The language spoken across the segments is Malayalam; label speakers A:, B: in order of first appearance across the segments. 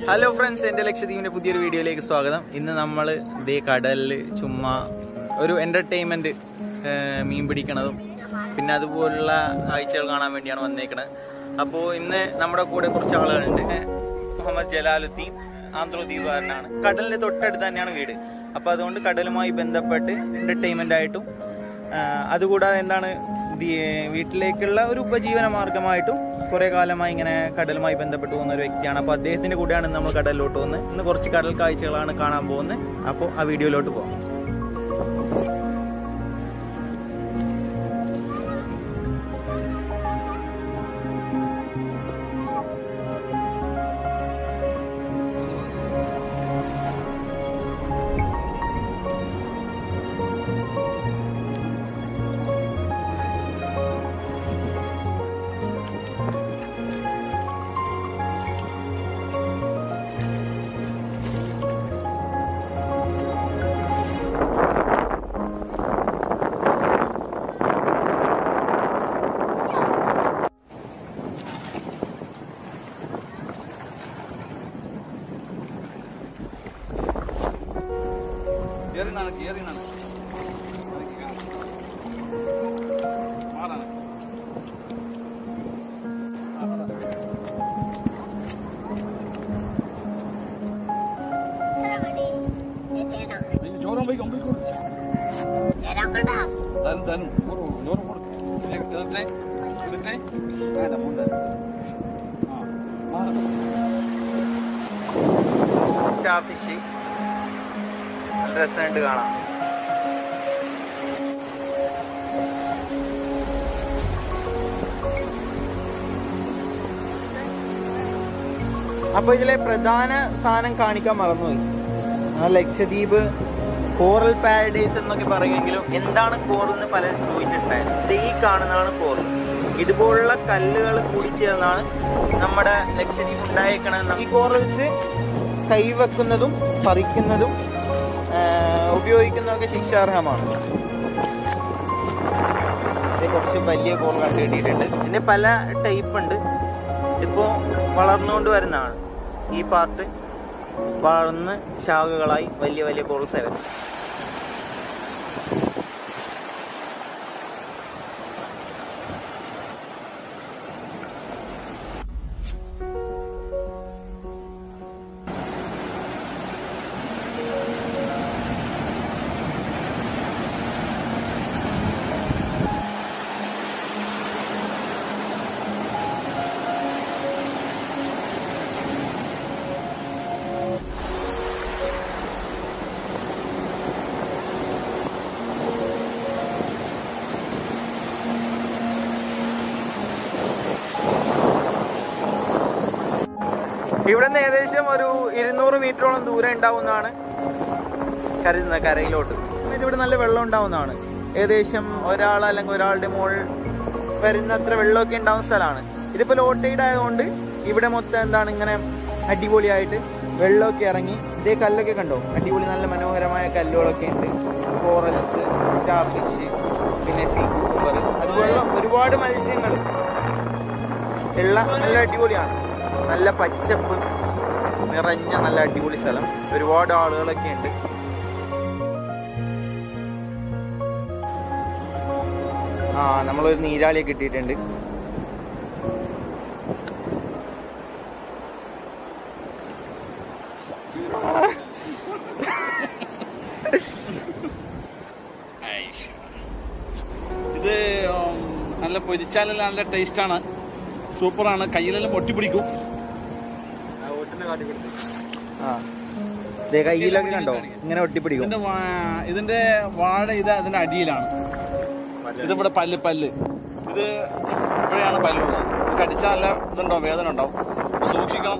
A: ഹലോ ഫ്രണ്ട്സ് എൻ്റെ ലക്ഷദ്വീപിൻ്റെ പുതിയൊരു വീഡിയോയിലേക്ക് സ്വാഗതം ഇന്ന് നമ്മൾ ഇതേ കടലിൽ ചുമ്മാ ഒരു എൻ്റർടൈൻമെൻറ്റ് മീൻ പിടിക്കണതും പിന്നെ അതുപോലുള്ള കാഴ്ചകൾ കാണാൻ വേണ്ടിയാണ് വന്നേക്കണത് അപ്പോൾ ഇന്ന് നമ്മുടെ കൂടെ കുറച്ച് ആളുകളുണ്ട് മുഹമ്മദ് ജലാലുദ്ദീൻ ആന്ധ്രദ്വീപുകാരനാണ് കടലിൻ്റെ തൊട്ടടുത്ത് തന്നെയാണ് വീട് അപ്പോൾ അതുകൊണ്ട് കടലുമായി ബന്ധപ്പെട്ട് എൻ്റർടൈൻമെൻ്റ് ആയിട്ടും ആ, അതുകൂടാതെ എന്താണ് ദി- വീട്ടിലേക്കുള്ള ഒരു ഉപജീവന മാർഗമായിട്ടും കുറെ കാലമായി ഇങ്ങനെ കടലുമായി ബന്ധപ്പെട്ട് പോകുന്ന ഒരു വ്യക്തിയാണ് അപ്പോൾ അദ്ദേഹത്തിന്റെ കൂടെയാണ് ഇന്ന് നമ്മൾ കടലിലോട്ട് പോകുന്നത് ഇന്ന് കുറച്ച് കടൽ കാഴ്ചകളാണ് കാണാൻ പോകുന്നത് അപ്പോൾ ആ വീഡിയോയിലോട്ട് പോകാം
B: കേറി നടക്ക് കേറി നടക്ക് മാറാണ് ചോരം പോയി കൊമ്പി കൊടു തരും തരും കൊടു ചോരം കൊടു എന്നിട്ടേ എന്നിട്ടേ വേണ്ട മുണ്ട ആ മാറാം
A: സ്റ്റാർ ഫിഷ് നല്ല രസമായിട്ട് കാണാം അപ്പൊ ഇതിലെ പ്രധാന സാധനം കാണിക്കാൻ മറന്നുപോയി ആ ലക്ഷദ്വീപ് കോറൽ പാരഡൈസ് എന്നൊക്കെ പറയുമെങ്കിലും എന്താണ് കോറൽ എന്ന് പലരും ചോദിച്ചിട്ടുണ്ടായിരുന്നു ഇത് ഈ കാണുന്നതാണ് കോറൽ ഇതുപോലുള്ള കല്ലുകൾ കൂടിച്ചേർന്നാണ് നമ്മുടെ ലക്ഷദ്വീപ് ഉണ്ടായേക്കണത് ഈ കോറൽസ് കൈവെക്കുന്നതും പറിക്കുന്നതും ആ, ഉപയോഗിക്കുന്നതൊക്കെ ശിക്ഷാർഹമാണ് ഇത് കുറച്ച് വലിയ കോറൽ കണ്ടു കിട്ടിയിട്ടുണ്ട് ഇതിന് പല ടൈപ്പ് ഉണ്ട് ഇപ്പോൾ വളർന്നുകൊണ്ട് വരുന്നതാണ് ഈ പാർട്ട് വളർന്ന് ശാഖകളായി വലിയ വലിയ കോൾസ് ആയി വരും ഇവിടെ നിന്ന് ഏകദേശം ഒരു ഇരുന്നൂറ് മീറ്ററോളം ദൂരം ഉണ്ടാവുന്നതാണ് കരുതുന്നത് കരയിലോട്ട് എന്നിട്ട് ഇവിടെ നല്ല വെള്ളം ഉണ്ടാവുന്നതാണ് ഏകദേശം ഒരാൾ അല്ലെങ്കിൽ ഒരാളുടെ മുകളിൽ വരുന്നത്ര വെള്ളമൊക്കെ ഉണ്ടാവുന്ന സ്ഥലമാണ് ഇതിപ്പോ ലോ ടൈഡ് ആയതുകൊണ്ട് ഇവിടെ മൊത്തം എന്താണ് ഇങ്ങനെ അടിപൊളിയായിട്ട് വെള്ളമൊക്കെ ഇറങ്ങി ഇതേ കല്ലൊക്കെ കണ്ടോ അടിപൊളി നല്ല മനോഹരമായ കല്ലുകളൊക്കെ ഉണ്ട് കോറൽസ് സ്റ്റാർ ഫിഷ് പിന്നെ സീ കൂപ്പർ അതുപോലുള്ള ഒരുപാട് മത്സ്യങ്ങൾ ഉള്ള നല്ല അടിപൊളിയാണ് നല്ല പച്ചപ്പ് നിറഞ്ഞ നല്ല അടിപൊളി സ്ഥലം ഒരുപാട് ആളുകളൊക്കെ ഉണ്ട് ആ നമ്മളൊരു നീരാളിയെ കിട്ടിയിട്ടുണ്ട്
B: ഇത് ഉം, നല്ല പൊരിച്ചാലെല്ലാം നല്ല ടേസ്റ്റാണ് സൂപ്പറാണ് കയ്യിലെല്ലാം ഒട്ടിപ്പിടിക്കും
A: ആ ദേ കയ്യിലൊക്കെ കണ്ടോ ഇങ്ങനെ ഒട്ടിപ്പിടിക്കും
B: ഇതിന്റെ വാ- ഇതിന്റെ വാഴ ഇത് അതിന്റെ അടിയിലാണ് ഇതിവിടെ പല്ല് പല്ല് ഇത് ഇവിടെയാണ് പല്ലുള്ളത് ഇത് കടിച്ചാൽ നല്ല ഇതുണ്ടാവും വേദന ഉണ്ടാവും അപ്പൊ സൂക്ഷിക്കണം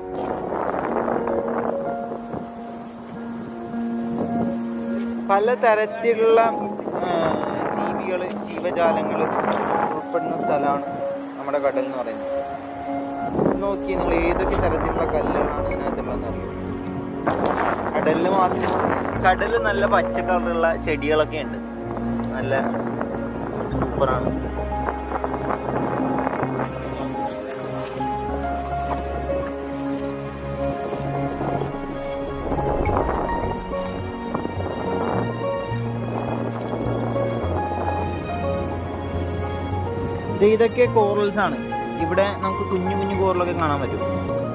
A: പലതരത്തിലുള്ള ജീവികൾ ജീവജാലങ്ങൾ ഉൾപ്പെടുന്ന സ്ഥലമാണ് നമ്മുടെ കടൽ എന്ന് പറയുന്നത് നോക്കി നിങ്ങൾ ഏതൊക്കെ തരത്തിലുള്ള കല്ലുകളാണ് ഇതിനകത്തുള്ളതെന്ന് അറിയും കടലിൽ മാത്രം കടല് നല്ല പച്ച കളറുള്ള ചെടികളൊക്കെ ഉണ്ട് നല്ല സൂപ്പറാണ് ഇത് ഇതൊക്കെ കോറൽസ് ആണ് ഇവിടെ നമുക്ക് കുഞ്ഞു കുഞ്ഞു കോറലൊക്കെ കാണാൻ പറ്റും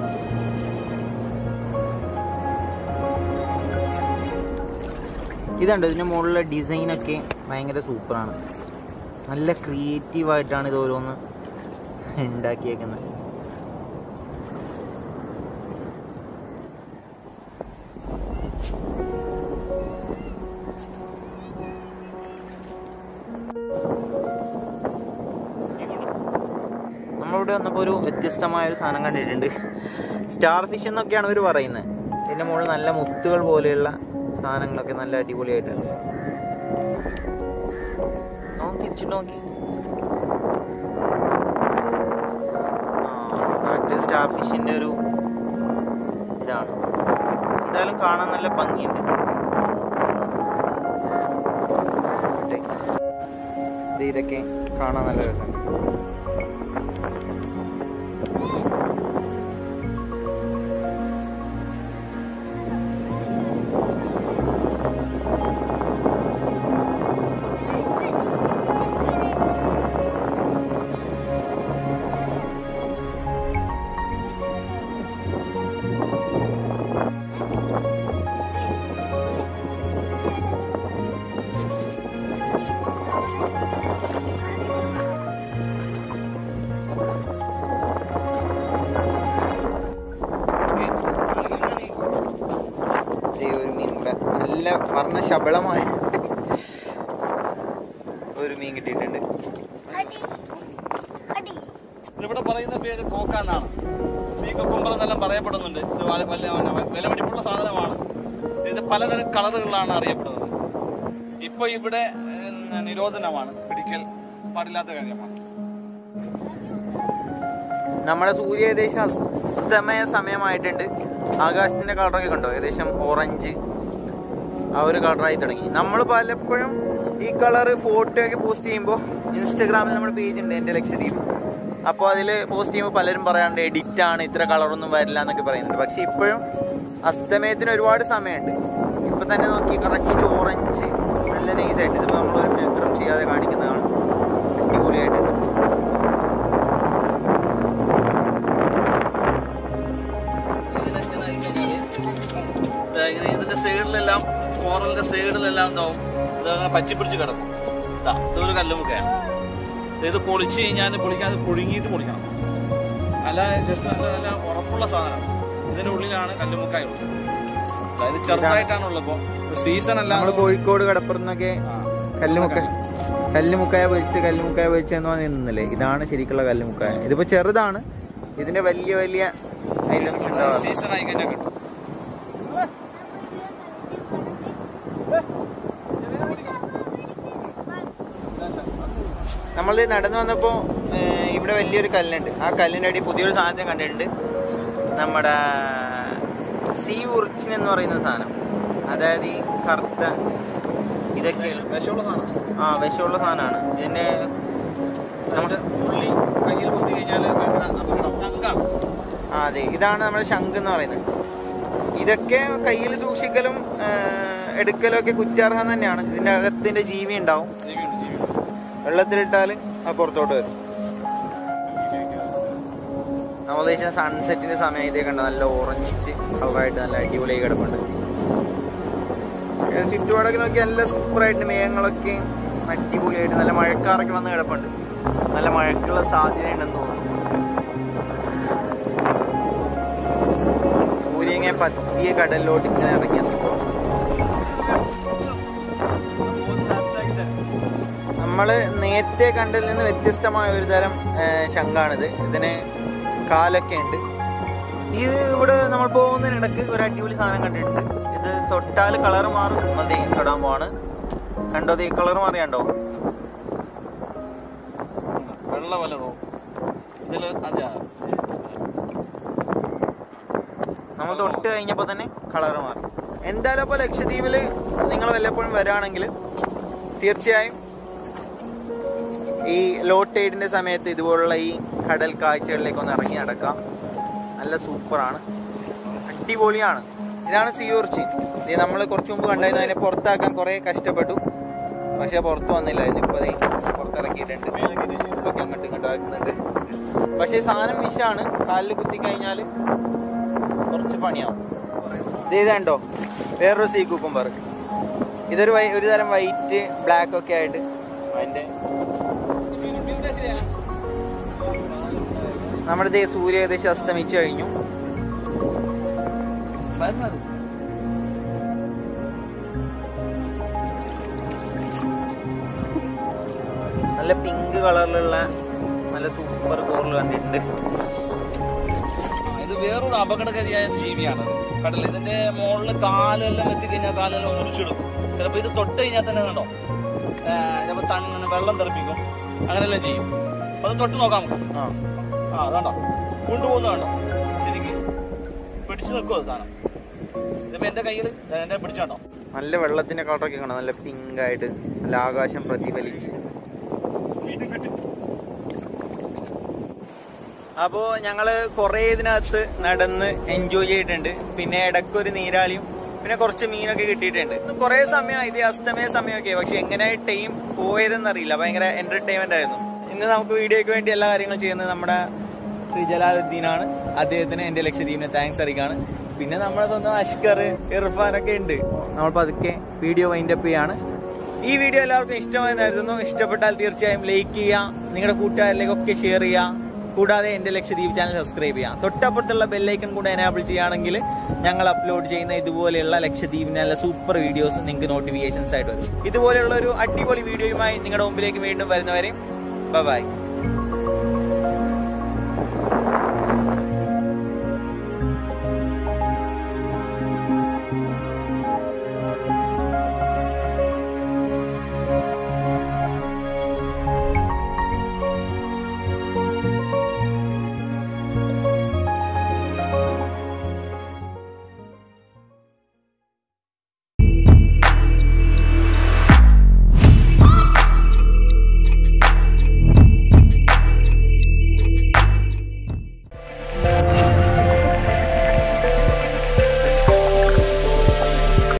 A: ഇതുണ്ട് ഇതിന്റെ മുകളിലെ ഡിസൈൻ ഒക്കെ ഭയങ്കര സൂപ്പറാണ് നല്ല ക്രിയേറ്റീവ് ആയിട്ടാണ് ഇത് ഓരോന്ന് ഉണ്ടാക്കിയേക്കുന്നത് നമ്മളിവിടെ വന്നപ്പോൾ ഒരു വ്യത്യസ്തമായ ഒരു സാധനം കണ്ടിട്ടുണ്ട് സ്റ്റാർ ഫിഷ് എന്നൊക്കെയാണ് ഇവർ പറയുന്നത് ഇതിന്റെ മുകളിൽ നല്ല മുത്തുകൾ പോലെയുള്ള സാധനങ്ങളൊക്കെ നല്ല അടിപൊളിയായിട്ടുണ്ട് നോക്കി തിരിച്ചിട്ട് നോക്കി ആ സ്റ്റാർ ഫിഷിന്റെ ഒരു ഇതാണ് എന്തായാലും കാണാൻ നല്ല ഭംഗിയുണ്ട് ദേ. ദേ ഇതൊക്കെ കാണാൻ നല്ല രസമുണ്ട് ദേ ഒരു മീൻ കൂടെ നല്ല വർണ്ണ ശബളമായ ഒരു മീൻ കിട്ടിയിട്ടുണ്ട്
B: ഇവിടെ പറയുന്ന പേര് കോക്കാന്നാണ് സീ കൊക്കുമ്പർ എന്നെല്ലാം പറയപ്പെടുന്നുണ്ട് ഇത് വല- വല്ല വിലപിടിപ്പുള്ള സാധനമാണ് ഇത് പലതരം കളറുകളിലാണ് അറിയപ്പെടുന്നത് ഇപ്പൊ ഇവിടെ ഏഹ്, നിരോധനമാണ് പിടിക്കൽ പാടില്ലാത്ത കാര്യമാണ്
A: നമ്മുടെ സൂര്യ ഏകദേശം അസ്തമയ സമയമായിട്ടുണ്ട് ആകാശത്തിന്റെ കളറൊക്കെ കണ്ടോ ഏകദേശം ഓറഞ്ച് ആ ഒരു കളറായി തുടങ്ങി നമ്മൾ പലപ്പോഴും ഈ കളർ ഫോട്ടോ ഒക്കെ പോസ്റ്റ് ചെയ്യുമ്പോൾ ഇൻസ്റ്റഗ്രാമിൽ നമ്മുടെ പേജ് ഉണ്ട് എൻ്റെ ലക്ഷദ്വീപ് അപ്പോൾ അതിൽ പോസ്റ്റ് ചെയ്യുമ്പോൾ പലരും പറയാറുണ്ട് എഡിറ്റ് ആണ് ഇത്ര കളറൊന്നും വരില്ല എന്നൊക്കെ പറയുന്നുണ്ട് പക്ഷെ ഇപ്പോഴും അസ്തമയത്തിന് ഒരുപാട് സമയമുണ്ട് ഇപ്പൊ തന്നെ നോക്കി കറക്റ്റ് ഓറഞ്ച് നല്ല നൈസായിട്ട് ഇതിപ്പോൾ നമ്മളൊരു ഫിൽറ്ററും ചെയ്യാതെ കാണിക്കുന്നതാണ് അടിപൊളിയായിട്ടുണ്ട്
B: ഇതിനെ ഇതിന്റെ സൈഡിലെല്ലാം കോറലിന്റെ സൈഡിലെല്ലാം എന്താവും ഇതങ്ങനെ പറ്റിപ്പിടിച്ച് കിടക്കും ഇതാ ഇതൊരു കല്ലുമുക്കയാണ് ഇത് പൊളിച്ച് കഴിഞ്ഞാൽ പൊളിക്കാതെ പുഴുങ്ങിയിട്ട് പൊളിക്കണം അല്ല ജസ്റ്റ് നല്ല നല്ല ഉറപ്പുള്ള സാധനം ഇതിന്റെ ഉള്ളിലാണ് കല്ലുമുക്കായ ഉള്ളത് അതായത് ചെറുതായിട്ടാണുള്ളത് ഇപ്പൊ സീസൺ അല്ല
A: നമ്മൾ കോഴിക്കോട് കടപ്പുറന്നൊക്കെ കല്ലുമുക്ക കല്ലുമുക്കായ പൊരിച്ച് കല്ലുമുക്കായ പൊരിച്ച് എന്ന് പറഞ്ഞ് നിന്നില്ലേ ഇതാണ് ശരിക്കുള്ള കല്ലുമുക്കായ ഇതിപ്പോ ചെറുതാണ് ഇതിന്റെ വലിയ വലിയ ഐറ്റംസ് ഉണ്ടാവാറ്
B: സീസൺ ആയി കഴിഞ്ഞാൽ കിട്ടും
A: നമ്മൾ നടന്നു വന്നപ്പോ ഏർ, ഇവിടെ വലിയൊരു കല്ലുണ്ട് ആ കല്ലിന്റെ അടി പുതിയൊരു സാധനത്തെ കണ്ടിട്ടുണ്ട് നമ്മുടെ സീ ഉറിച്ചിൻ എന്ന് പറയുന്ന സാധനം അതായത് ഈ കറുത്ത ഇതൊക്കെ
B: വിഷമുള്ള സാധനം
A: ആ വിഷമുള്ള സാധനമാണ് ഇതിന്റെ
B: നമ്മുടെ ഉള്ളി കയ്യിൽ കുത്തി കഴിഞ്ഞാൽ അപകടം ചങ്കാണ്
A: ആ അതെ ഇതാണ് നമ്മുടെ ശംഖ് എന്ന് പറയുന്നത് ഇതൊക്കെ കയ്യിൽ സൂക്ഷിക്കലും ആ, എടുക്കലും ഒക്കെ കുറ്റാർഹം തന്നെയാണ് ഇതിന്റെ അകത്തിന്റെ ജീവി ഉണ്ടാവും
B: ജീവിയുണ്ട് ജീവിയുണ്ട്
A: വെള്ളത്തിലിട്ടാൽ അത് പുറത്തോട്ട് വരും നമ്മൾ ഉദ്ദേശിച്ച സൺസെറ്റിന്റെ സമയം ഇതേ കണ്ട നല്ല ഓറഞ്ച് കളറായിട്ട് നല്ല അടിപൊളിയായി കിടപ്പുണ്ട് ഏ, ചുറ്റുപാടൊക്കെ നോക്കി നല്ല സൂപ്പറായിട്ട് മേഘങ്ങളൊക്കെ അടിപൊളിയായിട്ട് നല്ല മഴക്കാറൊക്കെ വന്ന് കിടപ്പുണ്ട് നല്ല മഴക്കുള്ള സാധ്യതയുണ്ടെന്ന് തോന്നുന്നു സൂര്യങ്ങ പതിയെ കടലിലോട്ട് ഇങ്ങനെ ഇറങ്ങിയ നമ്മള് നേരത്തെ കണ്ടതിൽ നിന്ന് വ്യത്യസ്തമായ ഒരു തരം ഏ, ശംഖാണിത് ഇതിന് കാലൊക്കെ ഉണ്ട് ഇത് ഇവിടെ നമ്മൾ പോകുന്നതിനിടക്ക് ഒരു അടിപൊളി സാധനം കണ്ടിട്ടുണ്ട് ഇത് തൊട്ടാൽ കളർ മാറും മതി തൊടാൻ പോവാണ് കണ്ടോ ഈ കളർ മാറിയാണ്ടോ
B: വെള്ള വല്ലതോ ഇതില് അതെ
A: നമ്മൾ തൊട്ട് കഴിഞ്ഞപ്പോൾ തന്നെ കളർ മാറി എന്തായാലും അപ്പോൾ ലക്ഷദ്വീപില് നിങ്ങൾ വല്ലപ്പോഴും വരാണെങ്കിൽ തീർച്ചയായും ഈ ലോ ടൈഡിന്റെ സമയത്ത് ഇതുപോലുള്ള ഈ കടൽ കാഴ്ചകളിലേക്ക് ഒന്ന് ഇറങ്ങി നടക്കാം നല്ല സൂപ്പറാണ് അടിപൊളിയാണ് ഇതാണ് സിയോർച്ചി ഇത് നമ്മൾ കുറച്ച് മുമ്പ് കണ്ടായിരുന്നു അതിനെ പുറത്താക്കാൻ കുറെ കഷ്ടപ്പെട്ടു പക്ഷെ പുറത്ത് വന്നില്ലായിരുന്നു ഇപ്പൊ ദേ പുറത്ത് മേലോട്ട് ഇറക്കിയിട്ടുണ്ട് ഒക്കെ അങ്ങോട്ട് ഇങ്ങോട്ട് ആക്കുന്നുണ്ട് പക്ഷേ സാധനം വിഷാണ് കാലിൽ കുത്തി കഴിഞ്ഞാൽ കുറച്ച് പണിയാവും ഇത് ഇതുണ്ടോ വേറൊരു സീ കുക്കുംബർ ഇതൊരു വൈ- ഒരു തരം വൈറ്റ് ബ്ലാക്ക് ഒക്കെ ആയിട്ട് അതിന്റെ നമ്മുടെ ദേ സൂര്യ ഏകദേശം അസ്തമിച്ചു കഴിഞ്ഞു
B: വരുന്നത്
A: നല്ല പിങ്ക് കളറിലുള്ള നല്ല സൂപ്പർ കോറിൽ കണ്ടിട്ടുണ്ട്
B: ഇത് വേറൊരു അപകടകാരിയായ ജീവിയാണ് കടൽ ഇതിന്റെ മുകളിൽ കാലെല്ലാം എത്തി കഴിഞ്ഞാൽ കാലെല്ലാം മുറിച്ചെടുക്കും ചിലപ്പോൾ ഇത് തൊട്ട് കഴിഞ്ഞാൽ തന്നെ കണ്ടോ ചിലപ്പോൾ തണ്ണ് വെള്ളം തെറിപ്പിക്കും അങ്ങനെല്ലാം ചെയ്യും അത് തൊട്ട് നോക്കാം നമുക്ക്
A: ആ
B: ആ അതാണ്ടോ കൊണ്ടുപോകുന്ന കണ്ടോ ശരിക്ക് പിടിച്ചു നിൽക്കുമോ സാധനം ഇതിപ്പോ എന്റെ കയ്യിൽ എന്റെ പിടിച്ചാണ്ടോ
A: നല്ല വെള്ളത്തിന്റെ കളറൊക്കെ കാണാം നല്ല പിങ്ക് ആയിട്ട് നല്ല ആകാശം പ്രതിഫലിച്ച് അപ്പോ ഞങ്ങള് കുറേ ഇതിനകത്ത് നടന്ന് എൻജോയ് ചെയ്തിട്ടുണ്ട് പിന്നെ ഇടയ്ക്കൊരു നീരാളിയും പിന്നെ കുറച്ച് മീനൊക്കെ കിട്ടിയിട്ടുണ്ട് ഇന്ന് കുറേ സമയം ഇത് അസ്തമയ സമയമൊക്കെ പക്ഷെ എങ്ങനെ ടൈം പോയതെന്ന് അറിയില്ല ഭയങ്കര എന്റർടൈൻമെന്റ് ആയിരുന്നു ഇന്ന് നമുക്ക് വീഡിയോയ്ക്ക് വേണ്ടി എല്ലാ കാര്യങ്ങളും ചെയ്യുന്നത് നമ്മുടെ ശ്രീ ജലാലുദ്ദീനാണ് അദ്ദേഹത്തിന് എന്റെ ലക്ഷദ്വീപിന് താങ്ക്സ് അറിയിക്കാണ് പിന്നെ നമ്മുടെ സ്വന്തം അഷ്കർ ഇർഫാൻ ഒക്കെ ഉണ്ട് നമ്മൾ പതുക്കെ വീഡിയോ വൈൻഡപ്പ് ചെയ്യാണ് ഈ വീഡിയോ എല്ലാവർക്കും ഇഷ്ടമായി കരുതുന്നു ഇഷ്ടപ്പെട്ടാൽ തീർച്ചയായും ലൈക്ക് ചെയ്യുക നിങ്ങളുടെ കൂട്ടുകാരിലേക്കൊക്കെ ഷെയർ ചെയ്യുക കൂടാതെ എന്റെ ലക്ഷദ്വീപ് ചാനൽ സബ്സ്ക്രൈബ് ചെയ്യാം തൊട്ടപ്പുറത്തുള്ള ബെല്ലൈക്കൺ കൂടെ എനാബിൾ ചെയ്യുകയാണെങ്കിൽ ഞങ്ങൾ അപ്ലോഡ് ചെയ്യുന്ന ഇതുപോലെയുള്ള ലക്ഷദ്വീപിനുള്ള സൂപ്പർ വീഡിയോസ് നിങ്ങൾക്ക് നോട്ടിഫിക്കേഷൻസ് ആയിട്ട് വരും ഇതുപോലെയുള്ള ഒരു അടിപൊളി വീഡിയോയുമായി നിങ്ങളുടെ മുമ്പിലേക്ക് വീണ്ടും വരുന്നവരെ ബൈ